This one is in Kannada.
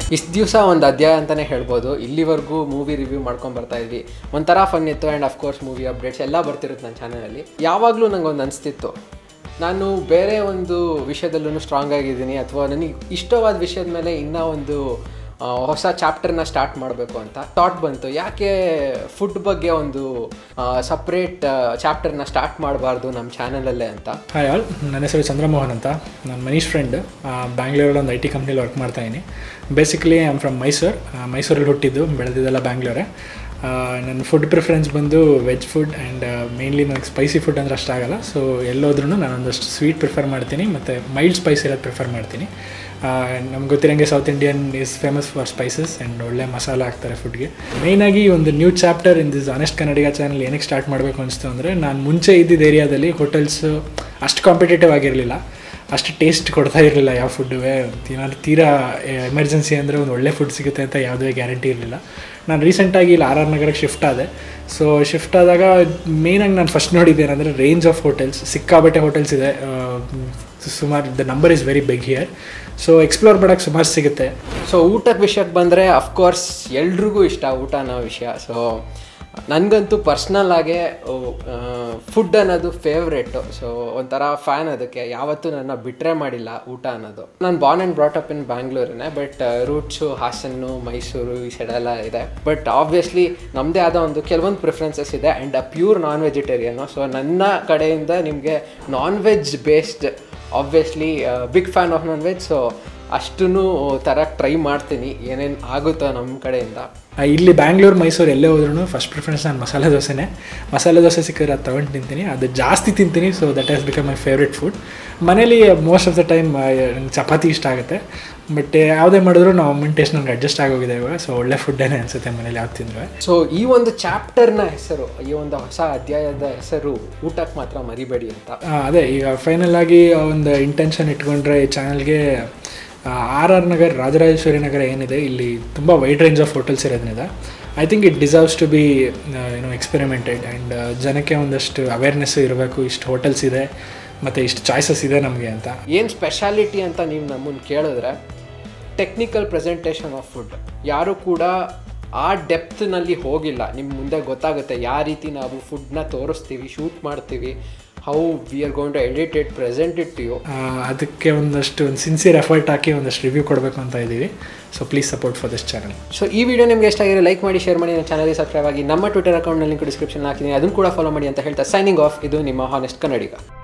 ಇಷ್ಟು ದಿವಸ ಒಂದು ಅಧ್ಯಾಯ ಅಂತಲೇ ಹೇಳ್ಬೋದು ಇಲ್ಲಿವರೆಗೂ ಮೂವಿ ರಿವ್ಯೂ ಮಾಡ್ಕೊಂಡು ಬರ್ತಾ ಇದ್ವಿ ಒಂಥರ ಫನ್ ಇತ್ತು ಆ್ಯಂಡ್ ಅಫ್ಕೋರ್ಸ್ ಮೂವಿ ಅಪ್ಡೇಟ್ಸ್ ಎಲ್ಲ ಬರ್ತಿರುತ್ತೆ ನನ್ನ ಚಾನಲಲ್ಲಿ ಯಾವಾಗಲೂ ನಂಗೆ ಒಂದು ಅನಿಸ್ತಿತ್ತು ನಾನು ಬೇರೆ ಒಂದು ವಿಷಯದಲ್ಲೂ ಸ್ಟ್ರಾಂಗ್ ಆಗಿದ್ದೀನಿ ಅಥವಾ ನನಗೆ ಇಷ್ಟವಾದ ವಿಷಯದ ಮೇಲೆ ಇನ್ನೂ ಒಂದು ಆ, ಹೊಸ ಚಾಪ್ಟರ್ನ ಸ್ಟಾರ್ಟ್ ಮಾಡಬೇಕು ಅಂತ ಥಾಟ್ ಬಂತು ಯಾಕೆ ಫುಡ್ ಬಗ್ಗೆ ಒಂದು ಸಪ್ರೇಟ್ ಚಾಪ್ಟರ್ನ ಸ್ಟಾರ್ಟ್ ಮಾಡಬಾರ್ದು ನಮ್ಮ ಚಾನಲಲ್ಲೇ ಅಂತ ಹಾಯ್ ಆಲ್ ನನ್ನ ಹೆಸರು ಚಂದ್ರಮೋಹನ್ ಅಂತ ನಾನು ಮನೀಶ್ ಫ್ರೆಂಡ್ ಬ್ಯಾಂಗ್ಳೂರಲ್ಲಿ ಒಂದು ಐ ಟಿ ಕಂಪ್ನಿಲಿ ವರ್ಕ್ ಮಾಡ್ತಾ ಇದ್ದೀನಿ basically I am from Mysuru ಮೈಸೂರಲ್ಲಿ ಹುಟ್ಟಿದ್ದು ಬೆಳೆದಿದ್ದೆಲ್ಲ ಬ್ಯಾಂಗ್ಳೂರೇ ನನ್ನ ಫುಡ್ ಪ್ರಿಫರೆನ್ಸ್ ಬಂದು ವೆಜ್ ಫುಡ್ ಆ್ಯಂಡ್ ಮೇನ್ಲಿ ನನಗೆ ಸ್ಪೈಸಿ ಫುಡ್ ಅಂದರೆ ಅಷ್ಟು ಆಗಲ್ಲ ಸೊ ಎಲ್ಲೋದ್ರೂ ನಾನು ಒಂದಷ್ಟು ಸ್ವೀಟ್ ಪ್ರಿಫರ್ ಮಾಡ್ತೀನಿ ಮತ್ತು ಮೈಲ್ಡ್ ಸ್ಪೈಸ್ ಇರೋದು ಪ್ರಿಫರ್ ಮಾಡ್ತೀನಿ ನಮ್ಗೆ ಗೊತ್ತಿರಂಗೆ South Indian is famous for spices and ಒಳ್ಳೆ ಮಸಾಲ ಹಾಕ್ತಾರೆ ಫುಡ್ಗೆ ಮೇಯ್ನಾಗಿ ಒಂದು new chapter in this honest Kannadiga channel ಏನಕ್ಕೆ ಸ್ಟಾರ್ಟ್ ಮಾಡಬೇಕು ಅನಿಸ್ತು ಅಂದರೆ ನಾನು ಮುಂಚೆ ಇದ್ದಿದ್ದ ಏರಿಯಾದಲ್ಲಿ ಹೋಟೆಲ್ಸು ಅಷ್ಟು ಕಾಂಪಿಟೇಟಿವ್ ಆಗಿರಲಿಲ್ಲ ಅಷ್ಟು ಟೇಸ್ಟ್ ಕೊಡ್ತಾ ಇರಲಿಲ್ಲ ಯಾವ ಫುಡ್ಡುವೆ ಏನಾದ್ರು ತೀರಾ ಎಮರ್ಜೆನ್ಸಿ ಅಂದರೆ ಒಂದು ಒಳ್ಳೆ ಫುಡ್ ಸಿಗುತ್ತೆ ಅಂತ ಯಾವುದೇ ಗ್ಯಾರಂಟಿ ಇರಲಿಲ್ಲ ನಾನು ರೀಸೆಂಟಾಗಿ ಇಲ್ಲಿ ಆರ್ ಆರ್ ನಗರಕ್ಕೆ ಶಿಫ್ಟ್ ಆದೆ ಸೊ ಶಿಫ್ಟ್ ಆದಾಗ ಮೇಯ್ನಾಗಿ ನಾನು ಫಸ್ಟ್ ನೋಡಿದ್ದೇನೆಂದರೆ ರೇಂಜ್ ಆಫ್ ಹೋಟೆಲ್ಸ್ ಸಿಕ್ಕಾಬಟ್ಟೆ ಹೋಟೆಲ್ಸ್ ಇದೆ ಸುಮಾರು the number is very big here so explore ಮಾಡೋಕ್ಕೆ ಸುಮಾರು ಸಿಗುತ್ತೆ ಸೊ ಊಟದ ವಿಷಯಕ್ಕೆ ಬಂದರೆ ಅಫ್ಕೋರ್ಸ್ ಎಲ್ರಿಗೂ ಇಷ್ಟ ಊಟ ಅನ್ನೋ ವಿಷಯ ಸೊ ನನಗಂತೂ ಪರ್ಸ್ನಲ್ ಆಗೇ ಫುಡ್ ಅನ್ನೋದು ಫೇವ್ರೇಟು ಸೊ ಒಂಥರ ಫ್ಯಾನ್ ಅದಕ್ಕೆ ಯಾವತ್ತೂ ನನ್ನ ಬಿಟ್ರೆ ಮಾಡಿಲ್ಲ ಊಟ ಅನ್ನೋದು ನಾನು ಬಾರ್ನ್ ಆ್ಯಂಡ್ ಬ್ರಾಟಪ್ ಇನ್ ಬ್ಯಾಂಗ್ಳೂರೇ ಬಟ್ ರೂಟ್ಸು ಹಾಸನ್ನು ಮೈಸೂರು ಈ ಸೈಡೆಲ್ಲ ಇದೆ ಬಟ್ ಆಬ್ವಿಯಸ್ಲಿ ನಮ್ಮದೇ ಆದ ಒಂದು ಕೆಲವೊಂದು ಪ್ರಿಫರೆನ್ಸಸ್ ಇದೆ and uh pure non vegetarian so ನನ್ನ ಕಡೆಯಿಂದ ನಿಮಗೆ non veg based obviously big fan of non veg so ಅಷ್ಟೂ ತರಕ್ಕೆ ಟ್ರೈ ಮಾಡ್ತೀನಿ ಏನೇನು ಆಗುತ್ತೋ ನಮ್ಮ ಕಡೆಯಿಂದ ಆ, ಇಲ್ಲಿ ಬ್ಯಾಂಗ್ಳೂರು ಮೈಸೂರು ಎಲ್ಲೇ ಹೋದ್ರೂ ಫಸ್ಟ್ ಪ್ರಿಫರೆನ್ಸ್ ನಾನು ಮಸಾಲೆ ದೋಸೆನೇ ಮಸಾಲೆ ದೋಸೆ ಸಿಕ್ಕಿದ್ರೆ ಅದು ತೊಗೊಂಡು ತಿಂತೀನಿ ಅದು ಜಾಸ್ತಿ ತಿಂತೀನಿ so that has become my favourite food ಮನೇಲಿ ಮೋಸ್ಟ್ ಆಫ್ ದ ಟೈಮ್ ನಂಗೆ ಚಪಾತಿ ಇಷ್ಟ ಆಗುತ್ತೆ ಬಟ್ ಯಾವುದೇ ಮಾಡಿದ್ರು ನಾವು ಅಮ್ಮನ ಟೇಸ್ಟ್ ನನಗೆ ಅಡ್ಜಸ್ಟ್ ಆಗೋಗಿದೆ ಇವಾಗ ಸೊ ಒಳ್ಳೆ ಫುಡ್ಡೇನೆ ಅನಿಸುತ್ತೆ ಮನೇಲಿ ಯಾವ್ದು ತಿಂದರೆ ಸೊ ಈ ಒಂದು ಚಾಪ್ಟರ್ನ ಹೆಸರು ಈ ಒಂದು ಹೊಸ ಅಧ್ಯಾಯದ ಹೆಸರು ಊಟಕ್ಕೆ ಮಾತ್ರ ಮರಿಬೇಡಿ ಅಂತ ಅದೇ ಈಗ ಫೈನಲ್ ಆಗಿ ಒಂದು ಇಂಟೆನ್ಷನ್ ಇಟ್ಕೊಂಡ್ರೆ ಈ ಚಾನಲ್ಗೆ ಆರ್ ಆರ್ ನಗರ್ ರಾಜರಾಜೇಶ್ವರಿ ನಗರ ಏನಿದೆ ಇಲ್ಲಿ ತುಂಬ ವೈಡ್ ರೇಂಜ್ ಆಫ್ ಹೋಟೆಲ್ಸ್ ಇರೋದ್ರಿಂದ I think it deserves to be ಏನೋ ಎಕ್ಸ್ಪೆರಿಮೆಂಟೆಡ್ ಆ್ಯಂಡ್ ಜನಕ್ಕೆ ಒಂದಷ್ಟು ಅವೇರ್ನೆಸ್ ಇರಬೇಕು ಇಷ್ಟು ಹೋಟೆಲ್ಸ್ ಇದೆ ಮತ್ತು ಇಷ್ಟು ಚಾಯ್ಸಸ್ ಇದೆ ನಮಗೆ ಅಂತ ಏನು ಸ್ಪೆಷಾಲಿಟಿ ಅಂತ ನೀವು ನಮ್ಮನ್ನು ಕೇಳಿದ್ರೆ ಟೆಕ್ನಿಕಲ್ ಪ್ರೆಸೆಂಟೇಷನ್ ಆಫ್ ಫುಡ್ ಯಾರು ಕೂಡ ಆ ಡೆಪ್ತ್ನಲ್ಲಿ ಹೋಗಿಲ್ಲ ನಿಮ್ಮ ಮುಂದೆ ಗೊತ್ತಾಗುತ್ತೆ ಯಾವ ರೀತಿ ನಾವು ಫುಡ್ನ ತೋರಿಸ್ತೀವಿ ಶೂಟ್ ಮಾಡ್ತೀವಿ how we are going to edit it present it to you ah, ಅದಕ್ಕೆ ಒಂದಷ್ಟು ಒಂದು ಸಿನ್ಸಿಯರ್ ಎಫರ್ಟ್ ಹಾಕಿ ಒಂದಷ್ಟು ರಿವ್ಯೂ ಕೊಡಬೇಕು ಅಂತ ಇದ್ದೀವಿ so please support for this channel so ಈ ವಿಡಿಯೋ ನಿಮಗೆ ಇಷ್ಟ ಆಗಿರೋ ಲೈಕ್ ಮಾಡಿ ಶೇರ್ ಮಾಡಿ ನನ್ನ ಚಾನಲ್ಗೆ ಸಬ್ಸ್ಕ್ರೈಬ್ ಆಗಿ ನಮ್ಮ ಟ್ವಿಟರ್ ಅಕೌಂಟ್ನಲ್ಲಿ ಲಿಂಕ್ ಡಿಸ್ಕ್ರಿಪ್ಷನ್ ಹಾಕಿದ್ದೀನಿ ಅದನ್ನು ಕೂಡ ಫಾಲೋ ಮಾಡಿ ಅಂತ ಹೇಳ್ತಾ ಸೈನಿಂಗ್ ಆಫ್ ಇದು ನಿಮ್ಮ ಹಾನೆಸ್ಟ್ ಕನ್ನಡಿಗ